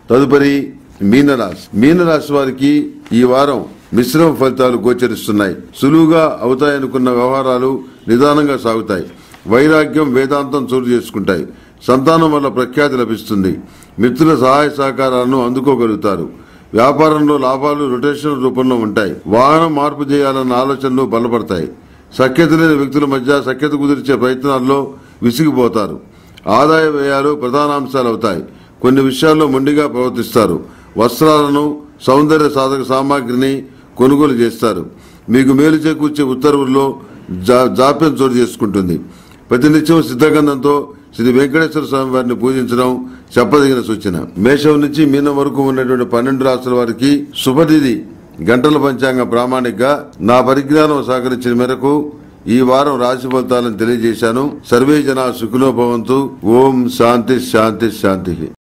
తదుపరి మీనరాశి మీనరాశి వారికి ఈ వారం మిశ్రమ ఫలితాలు గోచరిస్తున్నాయి సులువుగా అవుతాయనుకున్న వ్యవహారాలు నిదానంగా సాగుతాయి వైరాగ్యం వేదాంతం చోటు చేసుకుంటాయి సంతానం వల్ల ప్రఖ్యాతి లభిస్తుంది మిత్రుల సహాయ సహకారాలను అందుకోగలుగుతారు వ్యాపారంలో లాభాలు రొటేషన్ రూపంలో ఉంటాయి వాహనం మార్పు చేయాలన్న ఆలోచనలు బలపడతాయి సఖ్యత లేని వ్యక్తుల మధ్య సఖ్యత కుదిర్చే ప్రయత్నాల్లో విసిగిపోతారు ఆదాయ వ్యయాలు ప్రధానాంశాలు అవుతాయి కొన్ని విషయాల్లో మొండిగా ప్రవర్తిస్తారు వస్త్రాలను సౌందర్య సాధక సామాగ్రిని కొనుగోలు చేస్తారు మీకు మేలు చేకూర్చే ఉత్తర్వుల్లో జా- జాప్యం చోటు చేసుకుంటుంది ప్రతినిత్యం సిద్ధగంధంతో శ్రీ వెంకటేశ్వర స్వామి వారిని పూజించడం చెప్పదగిన సూచన మేషం నుంచి మీనం వరకు ఉన్నటువంటి పన్నెండు రాష్ట్రాల వారికి శుభతిథి గంటల పంచాంగ ప్రామాణికగా నా పరిజ్ఞానం సహకరించిన మేరకు ఈ వారం రాశి ఫలితాలను తెలియజేశాను సర్వే జన సుఖినో భవంతు ఓం శాంతి శాంతి శాంతి